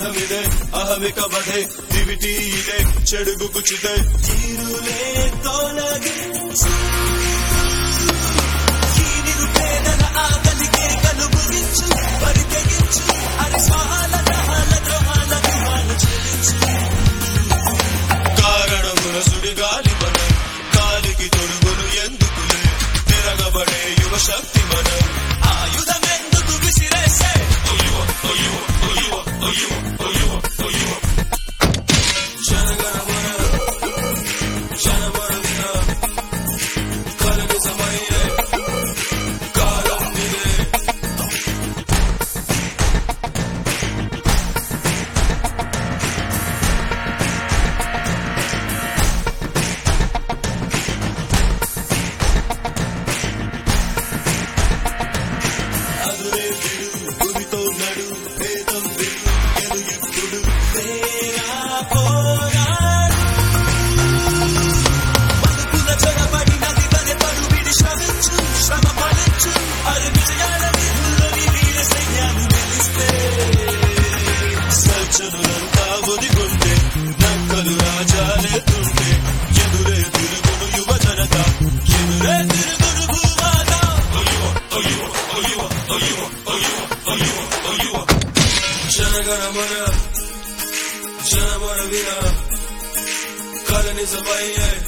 ఆయుధమిదే అహమిక వధే దివిటి ఇదే చెడుగు కుచితే తీరులే తొలగించు ఈ నిరుపేదల ఆకలికే కలుగుగించు బరి తెగించు అరి స్వాల గ్రహాల ద్రోహాల విహాలు చెల్లించు కారణముల సుడిగాలి మనం కాలికి తొడుగులు ఎందుకులే తిరగబడే యువ శక్తి మనం ఆయుధమెందుకు విసిరేసే జనగణమన జనమన విన కలని సమయే కాలం ఇదే అదురే విడు గురితో నడు భేదం విడు ఎలుగెప్పుడు తేరా పోరాడు బతుకుల చొరబడి నది వలె పడు విడి శ్రమించు శ్రమ ఫలించు అరు విజయాల వీధుల్లోని వీర సైన్యాలు నిలిస్తే సజ్జనులంతా ఒదిగొంటే నక్కలు రాజాలెత్తుంటే ఎదురే తిరుగును యువ జనత ఎదురే తిరుగును భూమాత జనగణమన జనమన విన కలని సమయ్యే